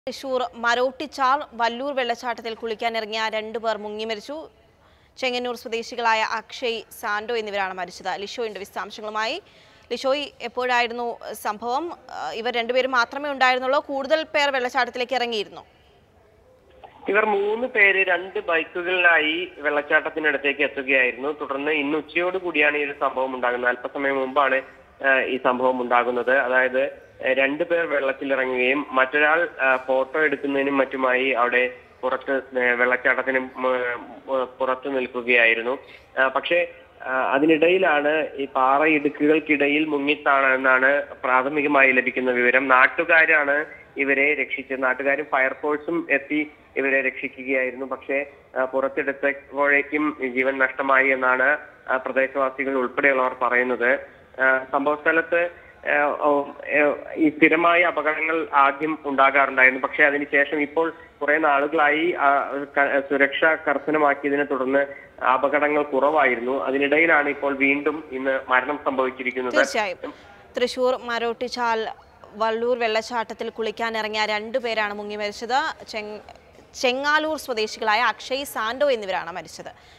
തൃശൂർ മരോട്ടിച്ചാൽ വല്ലൂർ വെള്ളച്ചാട്ടത്തിൽ കുളിക്കാനിറങ്ങിയ രണ്ടുപേർ മുങ്ങി മരിച്ചു ചെങ്ങന്നൂർ സ്വദേശികളായ അക്ഷയ് സാൻഡോ എന്നിവരാണ് മരിച്ചത് ലിഷോയുടെ വിശദാംശങ്ങളുമായി ലിഷോയ് എപ്പോഴായിരുന്നു സംഭവം ആ, ഇവർ രണ്ടുപേരും മാത്രമേ ഉണ്ടായിരുന്നുള്ളൂ കൂടുതൽ പേർ വെള്ളച്ചാട്ടത്തിലേക്ക് ഇറങ്ങിയിരുന്നു ഇവർ മൂന്ന് പേര് രണ്ട് ബൈക്കുകളിലായി വെള്ളച്ചാട്ടത്തിനടുത്തേക്ക് എത്തുകയായിരുന്നു തുടർന്ന് ഇന്ന് ഉച്ചയോട് കൂടിയാണ് ഈ ഒരു സംഭവം ഉണ്ടാകുന്നത് അല്പസമയം മുമ്പാണ് ആ, ഈ സംഭവം ഉണ്ടാകുന്നത് അതായത് ആ, രണ്ടുപേർ വെള്ളത്തിലിറങ്ങുകയും മറ്റൊരാൾ ആ, ഫോട്ടോ എടുക്കുന്നതിനും മറ്റുമായി അവിടെ പുറത്ത് ആ, വെള്ളച്ചാട്ടത്തിന് മ- മ- പുറത്ത് നിൽക്കുകയായിരുന്നു ആ, പക്ഷേ ആ, അതിനിടയിലാണ് ഈ പാറയിടുക്കുകൾക്കിടയിൽ മുങ്ങിത്താണെന്നാണ് പ്രാഥമികമായി ലഭിക്കുന്ന വിവരം നാട്ടുകാരാണ് ഇവരെ രക്ഷിച്ചത് നാട്ടുകാരും ഫയർഫോഴ്സും എത്തി ഇവരെ രക്ഷിക്കുകയായിരുന്നു പക്ഷേ ആ, പുറത്തെടുത്തപ്പോഴേക്കും ജീവൻ നഷ്ടമായി എന്നാണ് ആ, പ്രദേശവാസികൾ ഉൾപ്പെടെയുള്ളവർ പറയുന്നത് ആ, സംഭവ സ്ഥലത്ത് ആ, ഓ, ഏ, ഈ സ്ഥിരമായ അപകടങ്ങൾ ആദ്യം ഉണ്ടാകാറുണ്ടായിരുന്നു പക്ഷേ അതിനുശേഷം ഇപ്പോൾ കുറെ നാളുകളായി ആ, ക- സുരക്ഷ കർശനമാക്കിയതിനെ തുടർന്ന് അപകടങ്ങൾ കുറവായിരുന്നു അതിനിടയിലാണ് ഇപ്പോൾ വീണ്ടും ഇന്ന് മരണം സംഭവിച്ചിരിക്കുന്നത് തീർച്ചയായും തൃശൂർ മരോട്ടിച്ചാൽ വള്ളൂർ വെള്ളച്ചാട്ടത്തിൽ കുളിക്കാനിറങ്ങിയ രണ്ടുപേരാണ് മുങ്ങി മരിച്ചത് ചെങ് ചെങ്ങാലൂർ സ്വദേശികളായ അക്ഷയ് സാൻഡോ എന്നിവരാണ് മരിച്ചത്